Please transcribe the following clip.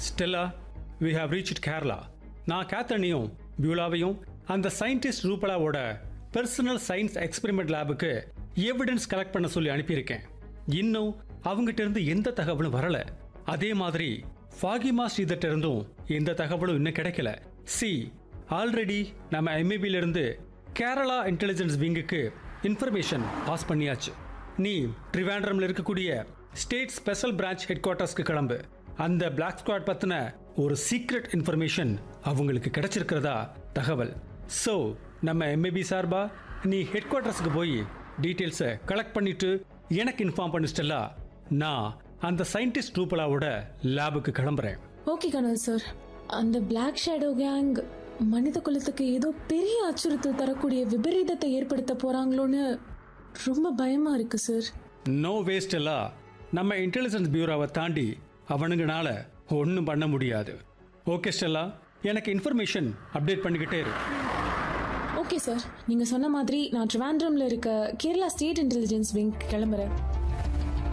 Stella we have reached Kerala நான் கேத்தனையும் பியூலாவையும் அந்த சயின்டிஸ்ட் ரூபலாவோட பர்சனல் சயின்ஸ் எக்ஸ்பெரிமெண்ட் லேபுக்கு எவிடன்ஸ் கலெக்ட் பண்ண சொல்லி அனுப்பியிருக்கேன் இன்னும் அவங்ககிட்ட இருந்து எந்த தகவலும் வரல அதே மாதிரி ஃபாகிமா ஸ்ரீதர்ட்ட இருந்தும் எந்த தகவலும் இன்னும் கிடைக்கல சி ஆல்ரெடி நம்ம MAB ல இருந்து கேரளா இன்டெலிஜென்ஸ் விங்குக்கு இன்ஃபர்மேஷன் பாஸ் பண்ணியாச்சு நீ ட்ரிவாண்ட்ரம்ல இருக்கக்கூடிய ஸ்டேட் ஸ்பெஷல் பிரான்ச் ஹெட் குவார்ட்டர்ஸ்க்கு கிளம்பு அந்த பிளாக் ஸ்குவாட் பத்தின ஒரு சீக்ரெட் இன்ஃபர்மேஷன் அவங்களுக்கு கிடைச்சிருக்கிறதா தகவல் ஸோ நம்ம எம்ஏபி சார்பா நீ ஹெட் குவார்ட்டர்ஸ்க்கு போய் டீட்டெயில்ஸை கலெக்ட் பண்ணிட்டு எனக்கு இன்ஃபார்ம் பண்ணிச்சிட்டலா நான் அந்த சயின்டிஸ்ட் ரூபலாவோட லேபுக்கு கிளம்புறேன் ஓகே கனல் சார் அந்த பிளாக் ஷேடோ கேங் மனித குலத்துக்கு ஏதோ பெரிய அச்சுறுத்தல் தரக்கூடிய விபரீதத்தை ஏற்படுத்த போறாங்களோன்னு ரொம்ப பயமா இருக்கு சார் நோ வேஸ்ட் எல்லாம் நம்ம இன்டெலிஜென்ஸ் பியூரோவை தாண்டி அவனுங்கனால ஒன்றும் பண்ண முடியாது ஓகே ஸ்டெல்லா எனக்கு இன்ஃபர்மேஷன் அப்டேட் பண்ணிக்கிட்டே இரு ஓகே சார் நீங்க சொன்ன மாதிரி நான் ட்ரிவாண்ட்ரம்ல இருக்க கேரளா ஸ்டேட் இன்டெலிஜென்ஸ் விங் கிளம்புறேன்